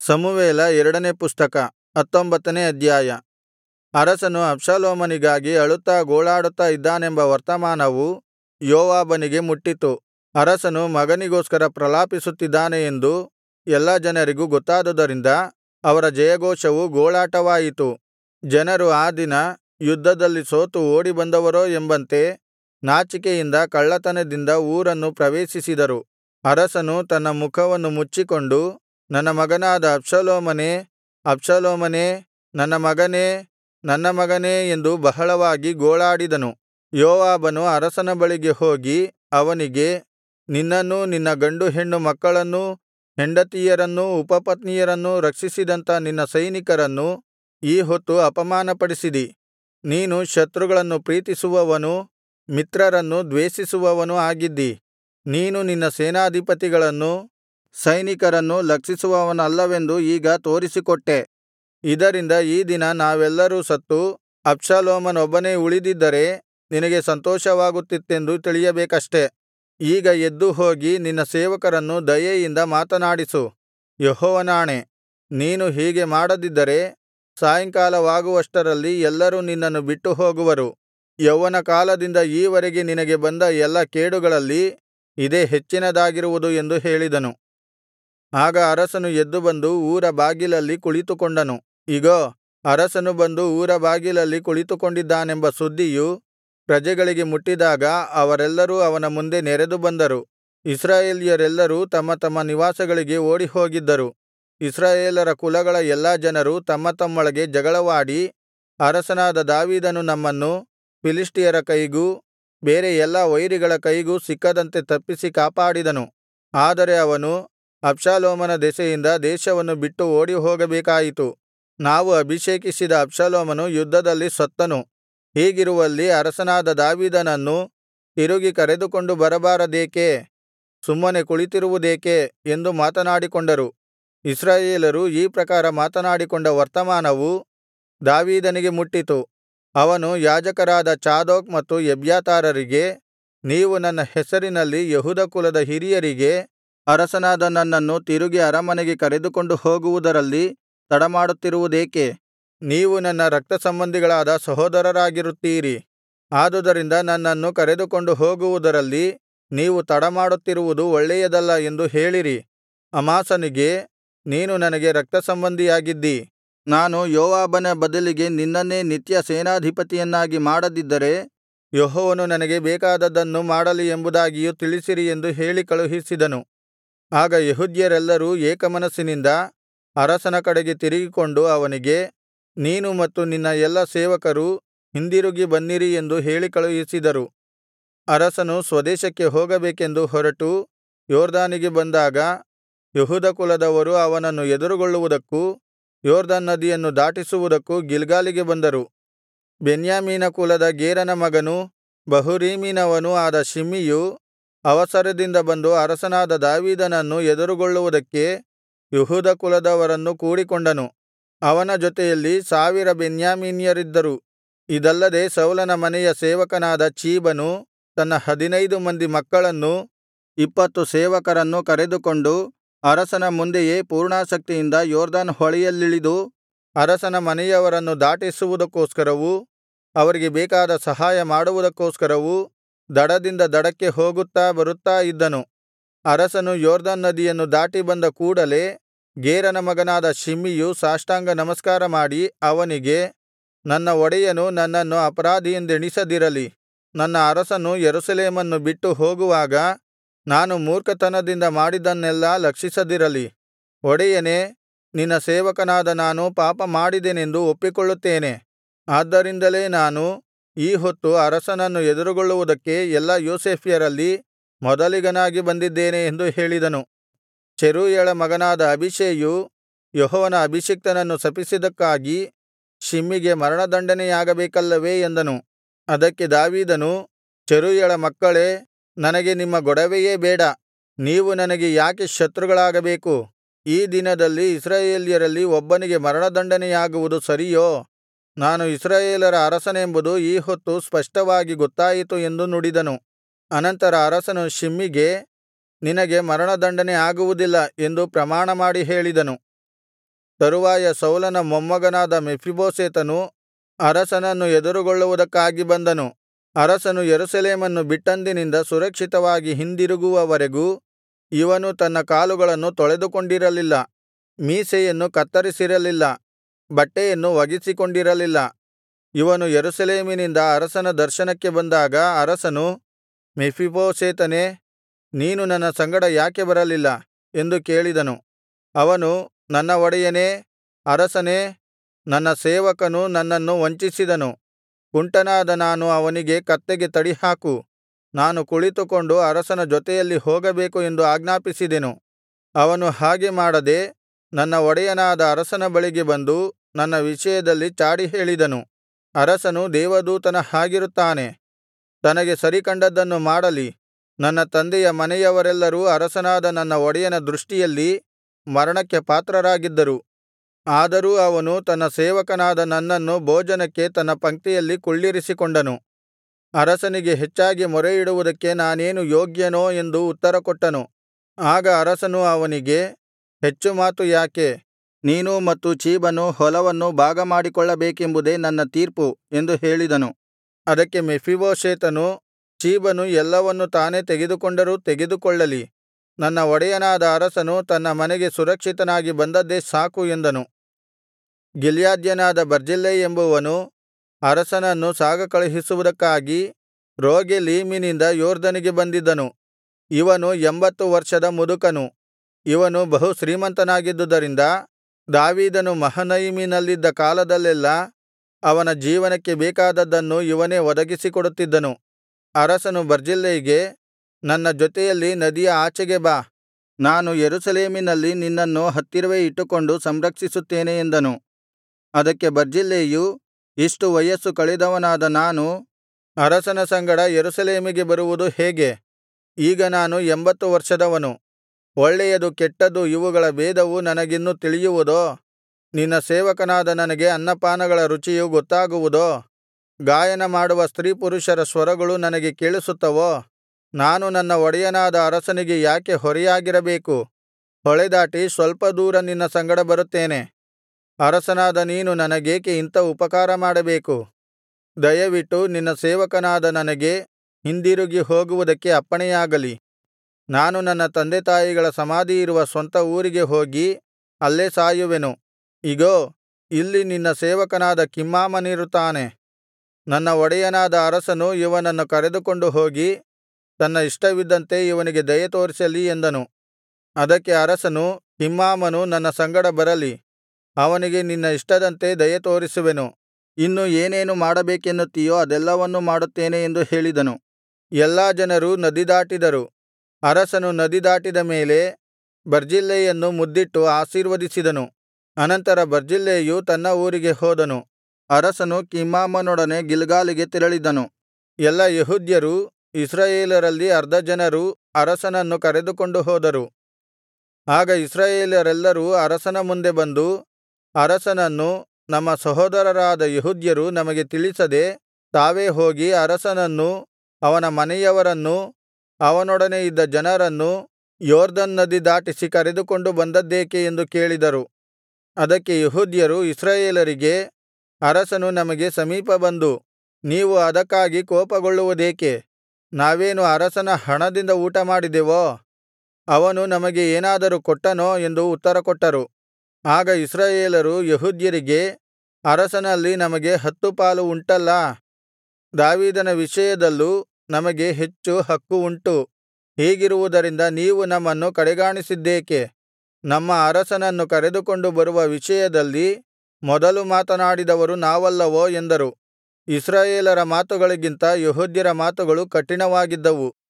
ಸಮುವೇಲ ಎರಡನೇ ಪುಸ್ತಕ ಹತ್ತೊಂಬತ್ತನೇ ಅಧ್ಯಾಯ ಅರಸನು ಅಬ್ಷಾಲೋಮನಿಗಾಗಿ ಅಳುತ್ತಾ ಗೋಳಾಡುತ್ತಾ ಇದ್ದಾನೆಂಬ ವರ್ತಮಾನವು ಯೋವಾಬನಿಗೆ ಮುಟ್ಟಿತು ಅರಸನು ಮಗನಿಗೋಸ್ಕರ ಪ್ರಲಾಪಿಸುತ್ತಿದ್ದಾನೆ ಎಂದು ಎಲ್ಲಾ ಜನರಿಗೂ ಗೊತ್ತಾದುದರಿಂದ ಅವರ ಜಯಘೋಷವು ಗೋಳಾಟವಾಯಿತು ಜನರು ಆ ದಿನ ಯುದ್ಧದಲ್ಲಿ ಸೋತು ಓಡಿಬಂದವರೋ ಎಂಬಂತೆ ನಾಚಿಕೆಯಿಂದ ಕಳ್ಳತನದಿಂದ ಊರನ್ನು ಪ್ರವೇಶಿಸಿದರು ಅರಸನು ತನ್ನ ಮುಖವನ್ನು ಮುಚ್ಚಿಕೊಂಡು ನನ್ನ ಮಗನಾದ ಅಬ್ಷಾಲೋಮನೇ ಅಬ್ಷಾಲೋಮನೇ ನನ್ನ ಮಗನೇ ನನ್ನ ಮಗನೇ ಎಂದು ಬಹಳವಾಗಿ ಗೋಳಾಡಿದನು ಯೋವಾಬನು ಅರಸನ ಬಳಿಗೆ ಹೋಗಿ ಅವನಿಗೆ ನಿನ್ನನ್ನೂ ನಿನ್ನ ಗಂಡು ಹೆಣ್ಣು ಮಕ್ಕಳನ್ನೂ ಹೆಂಡತಿಯರನ್ನೂ ಉಪಪತ್ನಿಯರನ್ನೂ ರಕ್ಷಿಸಿದಂಥ ನಿನ್ನ ಸೈನಿಕರನ್ನು ಈ ಹೊತ್ತು ಅಪಮಾನಪಡಿಸಿದಿ ನೀನು ಶತ್ರುಗಳನ್ನು ಪ್ರೀತಿಸುವವನೂ ಮಿತ್ರರನ್ನು ದ್ವೇಷಿಸುವವನೂ ಆಗಿದ್ದಿ ನೀನು ನಿನ್ನ ಸೇನಾಧಿಪತಿಗಳನ್ನೂ ಸೈನಿಕರನ್ನೂ ಲಕ್ಷಿಸುವವನಲ್ಲವೆಂದು ಈಗ ತೋರಿಸಿಕೊಟ್ಟೆ ಇದರಿಂದ ಈ ದಿನ ನಾವೆಲ್ಲರೂ ಸತ್ತು ಅಬ್ಷಾಲೋಮನೊಬ್ಬನೇ ಉಳಿದಿದ್ದರೆ ನಿನಗೆ ಸಂತೋಷವಾಗುತ್ತಿತ್ತೆಂದು ತಿಳಿಯಬೇಕಷ್ಟೆ ಈಗ ಎದ್ದು ಹೋಗಿ ನಿನ್ನ ಸೇವಕರನ್ನು ದಯೆಯಿಂದ ಮಾತನಾಡಿಸು ಯೆಹೋವನಾಣೆ ನೀನು ಹೀಗೆ ಮಾಡದಿದ್ದರೆ ಸಾಯಂಕಾಲವಾಗುವಷ್ಟರಲ್ಲಿ ಎಲ್ಲರೂ ನಿನ್ನನ್ನು ಬಿಟ್ಟು ಹೋಗುವರು ಯೌವನ ಕಾಲದಿಂದ ಈ ವರೆಗೆ ನಿನಗೆ ಬಂದ ಎಲ್ಲಾ ಕೇಡುಗಳಲ್ಲಿ ಇದೇ ಹೆಚ್ಚಿನದಾಗಿರುವುದು ಎಂದು ಹೇಳಿದನು ಆಗ ಅರಸನು ಎದ್ದು ಬಂದು ಊರ ಬಾಗಿಲಲ್ಲಿ ಕುಳಿತುಕೊಂಡನು ಇಗೋ ಅರಸನು ಬಂದು ಊರ ಬಾಗಿಲಲ್ಲಿ ಕುಳಿತುಕೊಂಡಿದ್ದಾನೆಂಬ ಸುದ್ದಿಯು ಪ್ರಜೆಗಳಿಗೆ ಮುಟ್ಟಿದಾಗ ಅವರೆಲ್ಲರೂ ಅವನ ಮುಂದೆ ನೆರೆದು ಬಂದರು ಇಸ್ರಾಯೇಲ್ಯರೆಲ್ಲರೂ ತಮ್ಮ ತಮ್ಮ ನಿವಾಸಗಳಿಗೆ ಓಡಿಹೋಗಿದ್ದರು ಇಸ್ರಾಯೇಲರ ಕುಲಗಳ ಎಲ್ಲಾ ಜನರು ತಮ್ಮ ತಮ್ಮೊಳಗೆ ಜಗಳವಾಡಿ ಅರಸನಾದ ದಾವೀದನು ನಮ್ಮನ್ನು ಫಿಲಿಷ್ಟಿಯರ ಕೈಗೂ ಬೇರೆ ಎಲ್ಲಾ ವೈರಿಗಳ ಕೈಗೂ ಸಿಕ್ಕದಂತೆ ತಪ್ಪಿಸಿ ಕಾಪಾಡಿದನು ಆದರೆ ಅವನು ಅಬ್ಷಾಲೋಮನ ದೆಸೆಯಿಂದ ದೇಶವನ್ನು ಬಿಟ್ಟು ಓಡಿಹೋಗಬೇಕಾಯಿತು ನಾವು ಅಭಿಷೇಕಿಸಿದ ಅಬ್ಷಾಲೋಮನು ಯುದ್ಧದಲ್ಲಿ ಸತ್ತನು ಹೀಗಿರುವಲ್ಲಿ ಅರಸನಾದ ದಾವೀದನನ್ನು ತಿರುಗಿ ಕರೆದುಕೊಂಡು ಬರಬಾರದೇಕೆ ಸುಮ್ಮನೆ ಕುಳಿತಿರುವುದೇಕೆ ಎಂದು ಮಾತನಾಡಿಕೊಂಡರು ಇಸ್ರಾಯೇಲರು ಈ ಪ್ರಕಾರ ಮಾತನಾಡಿಕೊಂಡ ವರ್ತಮಾನವು ದಾವೀದನಿಗೆ ಮುಟ್ಟಿತು ಅವನು ಯಾಜಕರಾದ ಚಾದೋಕ್ ಮತ್ತು ಎಬ್ಯಾತಾರರಿಗೆ ನೀವು ನನ್ನ ಹೆಸರಿನಲ್ಲಿ ಯೆಹೂದ ಕುಲದ ಹಿರಿಯರಿಗೆ ಅರಸನಾದ ನನ್ನನ್ನು ತಿರುಗಿ ಅರಮನೆಗೆ ಕರೆದುಕೊಂಡು ಹೋಗುವುದರಲ್ಲಿ ತಡಮಾಡುತ್ತಿರುವುದೇಕೆ ನೀವು ನನ್ನ ರಕ್ತಸಂಬಂಧಿಗಳಾದ ಸಹೋದರರಾಗಿರುತ್ತೀರಿ ಆದುದರಿಂದ ನನ್ನನ್ನು ಕರೆದುಕೊಂಡು ಹೋಗುವುದರಲ್ಲಿ ನೀವು ತಡಮಾಡುತ್ತಿರುವುದು ಒಳ್ಳೆಯದಲ್ಲ ಎಂದು ಹೇಳಿರಿ ಅಮಾಸನಿಗೆ ನೀನು ನನಗೆ ರಕ್ತಸಂಬಂಧಿಯಾಗಿದ್ದಿ ನಾನು ಯೋವಾಬನ ಬದಲಿಗೆ ನಿನ್ನನ್ನೇ ನಿತ್ಯ ಸೇನಾಧಿಪತಿಯನ್ನಾಗಿ ಮಾಡದಿದ್ದರೆ ಯೆಹೋವನು ನನಗೆ ಬೇಕಾದದ್ದನ್ನು ಮಾಡಲಿ ಎಂಬುದಾಗಿಯೂ ತಿಳಿಸಿರಿ ಎಂದು ಹೇಳಿ ಕಳುಹಿಸಿದನು ಆಗ ಯೆಹೂದ್ಯರೆಲ್ಲರೂ ಏಕಮನಸ್ಸಿನಿಂದ ಅರಸನ ಕಡೆಗೆ ತಿರುಗಿಕೊಂಡು ಅವನಿಗೆ ನೀನು ಮತ್ತು ನಿನ್ನ ಎಲ್ಲಾ ಸೇವಕರು ಹಿಂದಿರುಗಿ ಬನ್ನಿರಿ ಎಂದು ಹೇಳಿ ಕಳುಹಿಸಿದರು ಅರಸನು ಸ್ವದೇಶಕ್ಕೆ ಹೋಗಬೇಕೆಂದು ಹೊರಟು ಯೊರ್ದನಿಗೆ ಬಂದಾಗ ಯೆಹೂದ ಕುಲದವರು ಅವನನ್ನು ಎದುರುಗೊಳ್ಳುವುದಕ್ಕೂ ಯೊರ್ದನ್ ನದಿಯನ್ನು ದಾಟಿಸುವುದಕ್ಕೂ ಗಿಲ್ಗಾಲಿಗೆ ಬಂದರು ಬೆನ್ಯಾಮೀನ ಕುಲದ ಗೇರನ ಮಗನೂ ಬಹುರೀಮಿನವನೂ ಆದ ಶಿಮ್ಮಿಯು ಅವಸರದಿಂದ ಬಂದು ಅರಸನಾದ ದಾವೀದನನ್ನು ಎದುರುಗೊಳ್ಳುವುದಕ್ಕೆ ಯೆಹೂದ ಕುಲದವರನ್ನು ಕೂಡಿಕೊಂಡನು ಅವನ ಜೊತೆಯಲ್ಲಿ ಸಾವಿರ ಬೆನ್ಯಾಮೀನ್ಯರಿದ್ದರು ಇದಲ್ಲದೆ ಸೌಲನ ಮನೆಯ ಸೇವಕನಾದ ಚೀಬನು ತನ್ನ ಹದಿನೈದು ಮಂದಿ ಮಕ್ಕಳನ್ನೂ ಇಪ್ಪತ್ತು ಸೇವಕರನ್ನೂ ಕರೆದುಕೊಂಡು ಅರಸನ ಮುಂದೆಯೇ ಪೂರ್ಣಾಸಕ್ತಿಯಿಂದ ಯೊರ್ದನ್ ಹೊಳೆಯಲ್ಲಿಳಿದು ಅರಸನ ಮನೆಯವರನ್ನು ದಾಟಿಸುವುದಕ್ಕೋಸ್ಕರವೂ ಅವರಿಗೆ ಬೇಕಾದ ಸಹಾಯ ಮಾಡುವುದಕ್ಕೋಸ್ಕರವೂ ದಡದಿಂದ ದಡಕ್ಕೆ ಹೋಗುತ್ತಾ ಬರುತ್ತಾ ಇದ್ದನು ಅರಸನು ಯೊರ್ದನ್ ನದಿಯನ್ನು ದಾಟಿ ಬಂದ ಕೂಡಲೆ ಗೇರನ ಮಗನಾದ ಶಿಮ್ಮಿಯು ಸಾಷ್ಟಾಂಗ ನಮಸ್ಕಾರ ಮಾಡಿ ಅವನಿಗೆ ನನ್ನ ಒಡೆಯನು ನನ್ನನ್ನು ಅಪರಾಧಿಯೆಂದೆಣಿಸದಿರಲಿ ನನ್ನ ಅರಸನು ಯೆರೂಸಲೇಮನ್ನು ಬಿಟ್ಟು ಹೋಗುವಾಗ ನಾನು ಮೂರ್ಖತನದಿಂದ ಮಾಡಿದ್ದನ್ನೆಲ್ಲಾ ಲಕ್ಷಿಸದಿರಲಿ ಒಡೆಯನೇ ನಿನ್ನ ಸೇವಕನಾದ ನಾನು ಪಾಪ ಮಾಡಿದೆನೆಂದು ಒಪ್ಪಿಕೊಳ್ಳುತ್ತೇನೆ ಆದ್ದರಿಂದಲೇ ನಾನು ಈ ಹೊತ್ತು ಅರಸನನ್ನು ಎದುರುಗೊಳ್ಳುವುದಕ್ಕೆ ಎಲ್ಲಾ ಯೋಸೇಫ್ಯರಲ್ಲಿ ಮೊದಲಿಗನಾಗಿ ಬಂದಿದ್ದೇನೆ ಎಂದು ಹೇಳಿದನು ಚೆರೂಯಳ ಮಗನಾದ ಅಬೀಷೈಯು ಯೆಹೋವನ ಅಭಿಷಿಕ್ತನನ್ನು ಶಪಿಸಿದ್ದಕ್ಕಾಗಿ ಶಿಮ್ಮಿಗೆ ಮರಣದಂಡನೆಯಾಗಬೇಕಲ್ಲವೇ ಎಂದನು ಅದಕ್ಕೆ ದಾವೀದನು ಚೆರೂಯಳ ಮಕ್ಕಳೇ ನನಗೆ ನಿಮ್ಮ ಗೊಡವೆಯೇ ಬೇಡ ನೀವು ನನಗೆ ಯಾಕೆ ಶತ್ರುಗಳಾಗಬೇಕು ಈ ದಿನದಲ್ಲಿ ಇಸ್ರಾಯೇಲ್ಯರಲ್ಲಿ ಒಬ್ಬನಿಗೆ ಮರಣದಂಡನೆಯಾಗುವುದು ಸರಿಯೋ ನಾನು ಇಸ್ರಾಯೇಲರ ಅರಸನೆಂಬುದು ಈ ಹೊತ್ತು ಸ್ಪಷ್ಟವಾಗಿ ಗೊತ್ತಾಯಿತು ಎಂದು ನುಡಿದನು ಅನಂತರ ಅರಸನು ಶಿಮ್ಮಿಗೆ ನಿನಗೆ ಮರಣದಂಡನೆ ಆಗುವುದಿಲ್ಲ ಎಂದು ಪ್ರಮಾಣಮಾಡಿ ಹೇಳಿದನು ತರುವಾಯ ಸೌಲನ ಮೊಮ್ಮಗನಾದ ಮೆಫೀಬೋಶೆತನು ಅರಸನನ್ನು ಎದುರುಗೊಳ್ಳುವುದಕ್ಕಾಗಿ ಬಂದನು ಅರಸನು ಯೆರೂಸಲೇಮನ್ನು ಬಿಟ್ಟಂದಿನಿಂದ ಸುರಕ್ಷಿತವಾಗಿ ಹಿಂದಿರುಗುವವರೆಗೂ ಇವನು ತನ್ನ ಕಾಲುಗಳನ್ನು ತೊಳೆದುಕೊಂಡಿರಲಿಲ್ಲ ಮೀಸೆಯನ್ನು ಕತ್ತರಿಸಿರಲಿಲ್ಲ ಬಟ್ಟೆಯನ್ನು ಒಗೆಸಿಕೊಂಡಿರಲಿಲ್ಲ ಇವನು ಯೆರೂಸಲೇಮಿನಿಂದ ಅರಸನ ದರ್ಶನಕ್ಕೆ ಬಂದಾಗ ಅರಸನು ಮೆಫೀಬೋಶೆತನೇ ನೀನು ನನ್ನ ಸಂಗಡ ಯಾಕೆ ಬರಲಿಲ್ಲ ಎಂದು ಕೇಳಿದನು ಅವನು ನನ್ನ ಒಡೆಯನೇ ಅರಸನೇ ನನ್ನ ಸೇವಕನು ನನ್ನನ್ನು ವಂಚಿಸಿದನು ಕುಂಟನಾದ ನಾನು ಅವನಿಗೆ ಕತ್ತೆಗೆ ತಡಿಹಾಕು ನಾನು ಕುಳಿತುಕೊಂಡು ಅರಸನ ಜೊತೆಯಲ್ಲಿ ಹೋಗಬೇಕು ಎಂದು ಆಜ್ಞಾಪಿಸಿದೆನು ಅವನು ಹಾಗೆ ಮಾಡದೆ ನನ್ನ ಒಡೆಯನಾದ ಅರಸನ ಬಳಿಗೆ ಬಂದು ನನ್ನ ವಿಷಯದಲ್ಲಿ ಚಾಡಿ ಹೇಳಿದನು ಅರಸನು ದೇವದೂತನ ಹಾಗಿರುತ್ತಾನೆ ತನಗೆ ಸರಿಕಂಡದ್ದನ್ನು ಮಾಡಲಿ ನನ್ನ ತಂದೆಯ ಮನೆಯವರೆಲ್ಲರೂ ಅರಸನಾದ ನನ್ನ ಒಡೆಯನ ದೃಷ್ಟಿಯಲ್ಲಿ ಮರಣಕ್ಕೆ ಪಾತ್ರರಾಗಿದ್ದರು ಆದರೂ ಅವನು ತನ್ನ ಸೇವಕನಾದ ನನ್ನನ್ನು ಭೋಜನಕ್ಕೆ ತನ್ನ ಪಂಕ್ತಿಯಲ್ಲಿ ಕುಳ್ಳಿರಿಸಿಕೊಂಡನು ಅರಸನಿಗೆ ಹೆಚ್ಚಾಗಿ ಮೊರೆಯಿಡುವುದಕ್ಕೆ ನಾನೇನು ಯೋಗ್ಯನೋ ಎಂದು ಉತ್ತರಕೊಟ್ಟನು ಆಗ ಅರಸನು ಅವನಿಗೆ ಹೆಚ್ಚು ಮಾತು ಯಾಕೆ ನೀನೂ ಮತ್ತು ಚೀಬನೂ ಹೊಲವನ್ನು ಭಾಗಮಾಡಿಕೊಳ್ಳಬೇಕೆಂಬುದೇ ನನ್ನ ತೀರ್ಪು ಎಂದು ಹೇಳಿದನು ಅದಕ್ಕೆ ಮೆಫೀಬೋಶೆತನು ಚೀಬನು ಎಲ್ಲವನ್ನು ತಾನೇ ತೆಗೆದುಕೊಂಡರೂ ತೆಗೆದುಕೊಳ್ಳಲಿ ನನ್ನ ಒಡೆಯನಾದ ಅರಸನು ತನ್ನ ಮನೆಗೆ ಸುರಕ್ಷಿತನಾಗಿ ಬಂದದ್ದೇ ಸಾಕು ಎಂದನು ಗಿಲ್ಯಾದ್ಯನಾದ ಬರ್ಜಿಲ್ಲೈ ಎಂಬುವನು ಅರಸನನ್ನು ಸಾಗಕಳುಹಿಸುವುದಕ್ಕಾಗಿ ರೋಗೆಲೀಮಿನಿಂದ ಯೊರ್ದನಿಗೆ ಬಂದಿದ್ದನು ಇವನು ಎಂಬತ್ತು ವರ್ಷದ ಮುದುಕನು ಇವನು ಬಹು ಶ್ರೀಮಂತನಾಗಿದ್ದುದರಿಂದ ದಾವೀದನು ಮಹನಯಿಮಿನಲ್ಲಿದ್ದ ಕಾಲದಲ್ಲೆಲ್ಲಾ ಅವನ ಜೀವನಕ್ಕೆ ಬೇಕಾದದ್ದನ್ನು ಇವನೇ ಒದಗಿಸಿಕೊಡುತ್ತಿದ್ದನು ಅರಸನು ಬರ್ಜಿಲ್ಲೈಗೆ ನನ್ನ ಜೊತೆಯಲ್ಲಿ ನದಿಯ ಆಚೆಗೆ ಬಾ ನಾನು ಯೆರೂಸಲೇಮಿನಲ್ಲಿ ನಿನ್ನನ್ನು ಹತ್ತಿರವೇ ಇಟ್ಟುಕೊಂಡು ಸಂರಕ್ಷಿಸುತ್ತೇನೆ ಎಂದನು ಅದಕ್ಕೆ ಬರ್ಜಿಲ್ಲೈಯು ಇಷ್ಟು ವಯಸ್ಸು ಕಳೆದವನಾದ ನಾನು ಅರಸನ ಸಂಗಡ ಯೆರೂಸಲೇಮಿಗೆ ಬರುವುದು ಹೇಗೆ ಈಗ ನಾನು ಎಂಬತ್ತು ವರ್ಷದವನು ಒಳ್ಳೆಯದು ಕೆಟ್ಟದ್ದು ಇವುಗಳ ಭೇದವು ನನಗಿನ್ನು ತಿಳಿಯುವುದೋ ನಿನ್ನ ಸೇವಕನಾದ ನನಗೆ ಅನ್ನಪಾನಗಳ ರುಚಿಯು ಗೊತ್ತಾಗುವುದೋ ಗಾಯನ ಮಾಡುವ ಸ್ತ್ರೀಪುರುಷರ ಸ್ವರಗಳು ನನಗೆ ಕೇಳಿಸುತ್ತವೋ ನಾನು ನನ್ನ ಒಡೆಯನಾದ ಅರಸನಿಗೆ ಯಾಕೆ ಹೊರೆಯಾಗಿರಬೇಕು ಹೊಳೆದಾಟಿ ಸ್ವಲ್ಪ ದೂರ ನಿನ್ನ ಸಂಗಡ ಬರುತ್ತೇನೆ ಅರಸನಾದ ನೀನು ನನಗೇಕೆ ಇಂಥ ಉಪಕಾರ ಮಾಡಬೇಕು ದಯವಿಟ್ಟು ನಿನ್ನ ಸೇವಕನಾದ ನನಗೆ ಹಿಂದಿರುಗಿ ಹೋಗುವುದಕ್ಕೆ ಅಪ್ಪಣೆಯಾಗಲಿ ನಾನು ನನ್ನ ತಂದೆತಾಯಿಗಳ ಸಮಾಧಿಯಿರುವ ಸ್ವಂತ ಊರಿಗೆ ಹೋಗಿ ಅಲ್ಲೇ ಸಾಯುವೆನು ಇಗೋ ಇಲ್ಲಿ ನಿನ್ನ ಸೇವಕನಾದ ಕಿಮ್ಹಾಮನಿರುತ್ತಾನೆ ನನ್ನ ಒಡೆಯನಾದ ಅರಸನು ಇವನನ್ನು ಕರೆದುಕೊಂಡು ಹೋಗಿ ತನ್ನ ಇಷ್ಟವಿದ್ದಂತೆ ಇವನಿಗೆ ದಯೆತೋರಿಸಲಿ ಎಂದನು ಅದಕ್ಕೆ ಅರಸನು ಕಿಮ್ಹಾಮನು ನನ್ನ ಸಂಗಡ ಬರಲಿ ಅವನಿಗೆ ನಿನ್ನ ಇಷ್ಟದಂತೆ ದಯೆತೋರಿಸುವೆನು ಇನ್ನು ಏನೇನು ಮಾಡಬೇಕೆನ್ನುತ್ತೀಯೋ ಅದೆಲ್ಲವನ್ನೂ ಮಾಡುತ್ತೇನೆ ಎಂದು ಹೇಳಿದನು ಎಲ್ಲಾ ಜನರು ನದಿ ದಾಟಿದರು ಅರಸನು ನದಿ ದಾಟಿದ ಮೇಲೆ ಬರ್ಜಿಲ್ಲೈಯನ್ನು ಮುದ್ದಿಟ್ಟು ಆಶೀರ್ವದಿಸಿದನು ಅನಂತರ ಬರ್ಜಿಲ್ಲೈಯು ತನ್ನ ಊರಿಗೆ ಹೋದನು ಅರಸನು ಕಿಮ್ಹಾಮನೊಡನೆ ಗಿಲ್ಗಾಲಿಗೆ ತೆರಳಿದನು ಎಲ್ಲಾ ಯೆಹೂದ್ಯರೂ ಇಸ್ರಾಯೇಲರಲ್ಲಿ ಅರ್ಧ ಜನರು ಅರಸನನ್ನು ಕರೆದುಕೊಂಡು ಹೋದರು ಆಗ ಇಸ್ರಾಯೇಲರೆಲ್ಲರೂ ಅರಸನ ಮುಂದೆ ಬಂದು ಅರಸನನ್ನು ನಮ್ಮ ಸಹೋದರರಾದ ಯೆಹೂದ್ಯರು ನಮಗೆ ತಿಳಿಸದೆ ತಾವೇ ಹೋಗಿ ಅರಸನನ್ನೂ ಅವನ ಮನೆಯವರನ್ನೂ ಅವನೊಡನೆ ಇದ್ದ ಜನರನ್ನೂ ಯೊರ್ದನ್ ನದಿ ದಾಟಿಸಿ ಕರೆದುಕೊಂಡು ಬಂದದ್ದೇಕೆ ಎಂದು ಕೇಳಿದರು ಅದಕ್ಕೆ ಯೆಹೂದ್ಯರು ಇಸ್ರಾಯೇಲರಿಗೆ ಅರಸನು ನಮಗೆ ಸಮೀಪ ಬಂದು ನೀವು ಅದಕ್ಕಾಗಿ ಕೋಪಗೊಳ್ಳುವುದೇಕೆ ನಾವೇನು ಅರಸನ ಹಣದಿಂದ ಊಟಮಾಡಿದೆವೋ ಅವನು ನಮಗೆ ಏನಾದರೂ ಕೊಟ್ಟನೋ ಎಂದು ಉತ್ತರಕೊಟ್ಟರು ಆಗ ಇಸ್ರಾಯೇಲರು ಯೆಹೂದ್ಯರಿಗೆ ಅರಸನಲ್ಲಿ ನಮಗೆ ಹತ್ತು ಪಾಲು ಉಂಟಲ್ಲಾ ದಾವೀದನ ವಿಷಯದಲ್ಲೂ ನಮಗೆ ಹೆಚ್ಚು ಹಕ್ಕು ಉಂಟು ಹೀಗಿರುವುದರಿಂದ ನೀವು ನಮ್ಮನ್ನು ಕಡೆಗಾಣಿಸಿದ್ದೇಕೆ ನಮ್ಮ ಅರಸನನ್ನು ಕರೆದುಕೊಂಡು ಬರುವ ವಿಷಯದಲ್ಲಿ ಮೊದಲು ಮಾತನಾಡಿದವರು ನಾವಲ್ಲವೋ ಎಂದರು ಇಸ್ರಾಯೇಲರ ಮಾತುಗಳಿಗಿಂತ ಯೆಹೂದ್ಯರ ಮಾತುಗಳು ಕಠಿಣವಾಗಿದ್ದವು